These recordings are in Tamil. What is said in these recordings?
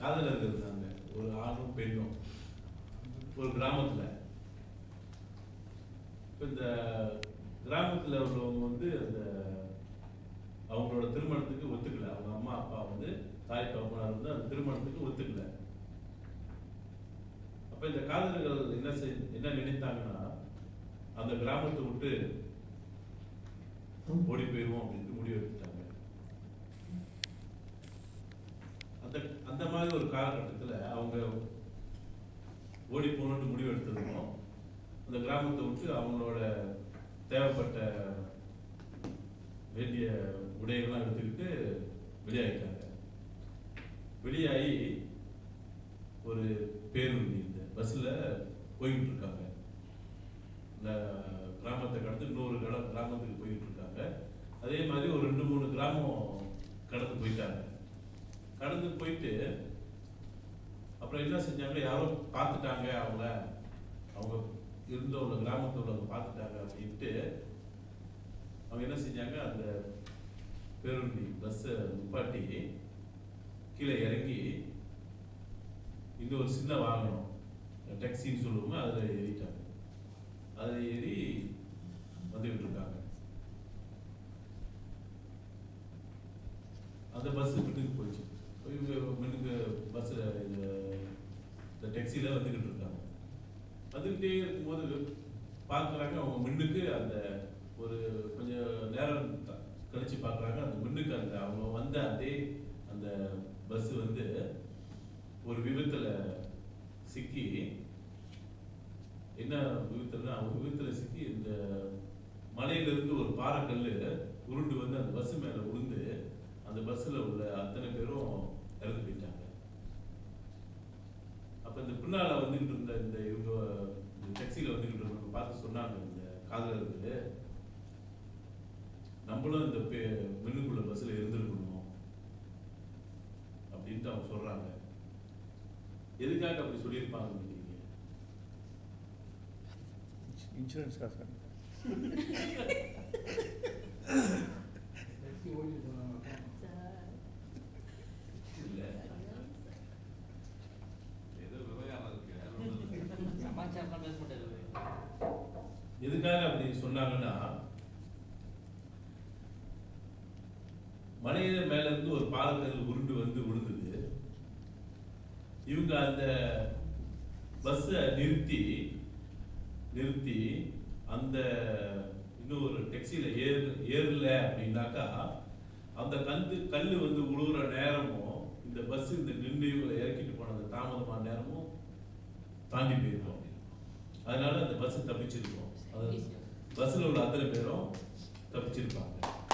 காதலர்கள் இருந்தாங்க ஒரு ஆணும் பெண்ணும் ஒரு கிராமத்துல இப்ப இந்த கிராமத்துல உள்ளவங்க வந்து அந்த அவங்களோட திருமணத்துக்கு ஒத்துக்கல அவங்க அம்மா அப்பா வந்து தாய் தகப்பனார் வந்து அந்த திருமணத்துக்கு ஒத்துக்கல அப்ப இந்த காதலர்கள் என்ன செய் என்ன நினைத்தாங்கன்னா அந்த கிராமத்தை விட்டு ஓடி போயிடுவோம் அப்படின்ட்டு முடிவு எடுத்துட்டாங்க அந்த அந்த மாதிரி ஒரு காலகட்டத்துல அவங்க ஓடி போகணும்னு முடிவு எடுத்ததும் அந்த கிராமத்தை விட்டு அவங்களோட தேவைப்பட்ட வேண்டிய உடைகள்லாம் எடுத்துக்கிட்டு வெளியாயிட்டாங்க வெளியாகி ஒரு பேருந்து இந்த பஸ்ஸில் போய்கிட்டு இருக்காங்க இந்த கிராமத்தை கடந்து இன்னொரு கிர- கிராமத்துக்கு போயிட்டு இருக்காங்க அதே மாதிரி ஒரு ரெண்டு மூணு கிராமம் கடந்து போயிட்டாங்க கடந்து போயிட்டு அப்புறம் என்ன செஞ்சாங்க யாரோ பார்த்துட்டாங்க அவங்கள அவங்க இருந்த உள்ள கிராமத்தில் உள்ளவங்க பார்த்துட்டாங்க அப்படின்ட்டு அவங்க என்ன செஞ்சாங்க அந்த பேருந்தி பஸ்ஸை நிப்பாட்டி கீழே இறங்கி இன்னொரு சின்ன வாகனம் டாக்ஸின்னு சொல்லுவோமே அதில் ஏறிட்டாங்க அதில் ஏறி வந்துகிட்டு இருக்காங்க அந்த பஸ் மின்னுக்கு போயிடுச்சு இவங்க மின்னுக்கு பஸ்ஸில் இந்த இந்த டாக்ஸியில் வந்துக்கிட்டு இருக்காங்க வந்துக்கிட்டே இருக்கும்போது பார்க்குறாங்க அவங்க மின்னுக்கு அந்த ஒரு கொஞ்சம் நேரம் த- கழிச்சு பார்க்குறாங்க அந்த மின்னுக்கு அந்த அவங்க வந்த அதே அந்த பஸ் வந்து ஒரு விபத்துல சிக்கி என்ன விபத்துனா ஒரு விபத்துல சிக்கி இந்த மலையில இருந்து ஒரு பாறைக்கல் உருண்டு வந்து அந்த பஸ் மேல விழுந்து அந்த பஸ்ல உள்ள அத்தனை பேரும் இறந்து போயிட்டாங்க அப்ப இந்த பின்னால வந்துகிட்டு இருந்த இந்த இவங்க இந்த டாக்ஸில வந்துகிட்டு இருந்தவங்க பார்த்து சொன்னாங்க இந்த காதலருக்கு நம்மளும் இந்த பே- மின்னுக்குள்ள பஸ்ல இருந்திருக்கணும் அப்படின்ட்டு அவங்க சொல்றாங்க எதுக்காக அப்படி சொல்லியிருப்பாங்க நினைக்கிறீங்க இன்சூரன்ஸ் காசு இல்ல ஏதோ விவகாரம் இருக்கு அது ஒண்ணும் இல்ல. சமாச்சாரம் பேச மாட்டாரு எதுக்காக அப்படி சொன்னாங்கன்னா மலையில மேல இருந்து ஒரு பாலக்கல் உருண்டு வந்து விழுந்தது இவங்க அந்த பஸ்ஸை நிறுத்தி நிறுத்தி அந்த இன்னும் ஒரு டாக்ஸில ஏறு ஏறல அப்படின்னாக்கா அந்த கந்து கல்லு வந்து உழுவுற நேரமும் இந்த பஸ் இந்த நின்று இவங்களை இறக்கிட்டு போன அந்த தாமதமான நேரமும் தாண்டி போயிருக்கோம் அதனால அந்த பஸ் தப்பிச்சிருக்கோம் அது பஸ்ல உள்ள அத்தனை பேரும் தப்பிச்சிருப்பாங்க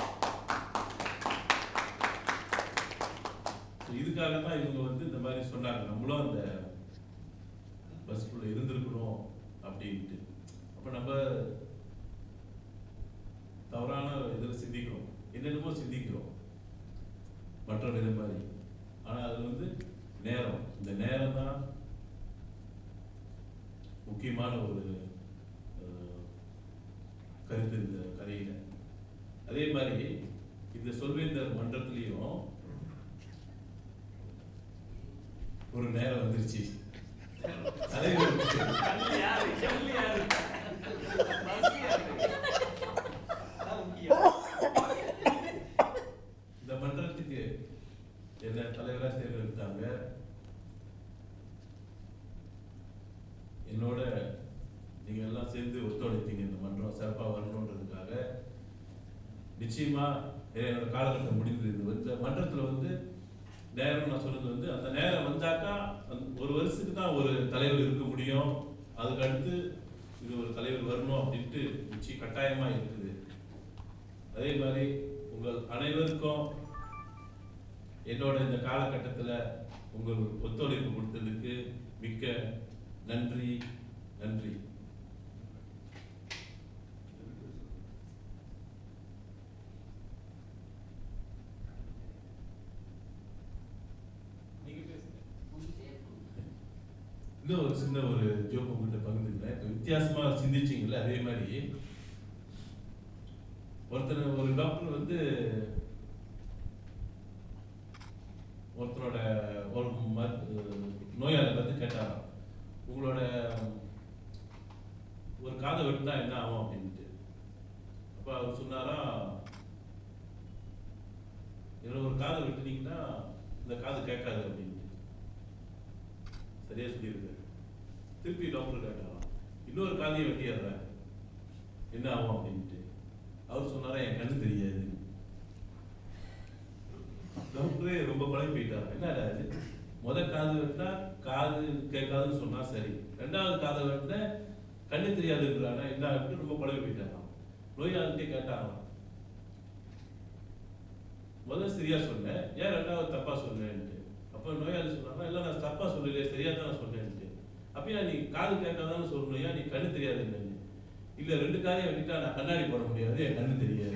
So இதுக்காக தான் இவங்க வந்து இந்த மாதிரி சொன்னாங்க நம்மளும் அந்த பஸ்க்குள்ள இருந்திருக்கணும் அப்படின்ட்டு அப்ப நம்ம தவறான இதில் சிந்திக்கிறோம் என்னென்னமோ சிந்திக்கிறோம் மற்றவங்க இது மாதிரி ஆனா அது வந்து நேரம் இந்த நேரம் தான் முக்கியமான ஒரு அஹ், கருத்து இந்த கதையில அதே மாதிரி இந்த சொல்வேந்தர் மன்றத்திலையும் ஒரு நேரம் வந்துருச்சு தலைவர் கல்லு யாரு கல்லு யாரு பஸ் யாரு அதான் முக்கியம் இந்த மன்றத்துக்கு என்ன தலைவரா தேர்ந்தெடுத்தாங்க என்னோட நீங்க எல்லாம் சேர்ந்து ஒத்துழைத்தீங்க இந்த மன்றம் சிறப்பா வரணுன்றதுக்காக நிச்சயமா என்னோட காலகட்டம் முடிந்தது இந்த இந்த மன்றத்துல வந்து நேரம் நான் சொல்றது வந்து அந்த நேரம் வந்தாக்கா அந்த ஒரு வருஷத்துக்கு தான் ஒரு தலைவர் இருக்க முடியும் அதுக்கு அடுத்து இது ஒரு தலைவர் வரணும் அப்படின்ட்டு நிச்சயம் கட்டாயமா இருக்குது அதே மாதிரி உங்கள் அனைவருக்கும் என்னோட இந்த காலகட்டத்தில் உங்கள் ஒத்துழைப்பு கொடுத்ததுக்கு மிக்க நன்றி நன்றி நீங்க பேசுங்க இன்னும் ஒரு சின்ன ஒரு ஜோக் உங்கள்கிட்ட பகிர்ந்துக்கிறேன் இப்போ வித்தியாசமா சிந்திச்சீங்கல்ல அதே மாதிரி ஒருத்தர் ஒரு டாக்டர் வந்து ஒருத்தரோட ஒரு மரு- கேட்டாராம் உங்களோட ஒரு காதை வெட்டினா என்ன ஆகும் அப்படின்ட்டு அப்ப அவர் சொன்னாராம் என்னோட ஒரு காதை வெட்டினீங்கன்னா இந்த காது கேட்காது அப்படின்ட்டு சரியா சொல்லியிருக்காரு திருப்பி டாக்டர் கேட்டாராம் இன்னொரு காதையை வெட்டிடுறேன் என்ன ஆகும் அப்படின்ட்டு அவர் சொன்னாரா என் கண்ணு தெரியாது டாக்டரே ரொம்ப பழகி போயிட்டார் என்னடா இது முத காது வெட்டினா காது கேட்காதுன்னு சொன்னா சரி ரெண்டாவது காதை வெட்டின கண்ணு தெரியாதுன்றானா என்ன அப்படின்னு ரொம்ப பழகி போயிட்டாராம் நோயாளிட்டே கேட்டாராம் முதல்ல சரியா சொன்னேன் ஏன் ரெண்டாவது தப்பா சொன்னேன்ட்டு அப்ப நோயாளி சொன்னாங்க இல்ல நான் தப்பா சொல்லலையே சரியா தான் நான் சொன்னேன்ட்டு அப்பயா நீ காது கேட்காதான்னு சொல்லணும் ஏன் நீ கண்ணு தெரியாதுன்னு இல்ல ரெண்டு காதையும் வெட்டிட்டா நான் கண்ணாடி போட முடியாது என் கண்ணு தெரியாது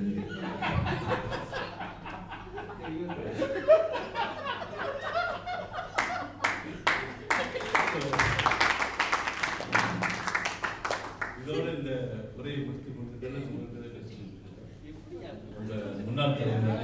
இதோட இந்த உரையை முடித்துக் கொண்டு உங்களுக்கு எப்படியா உங்க முன்னாள் தலைவர்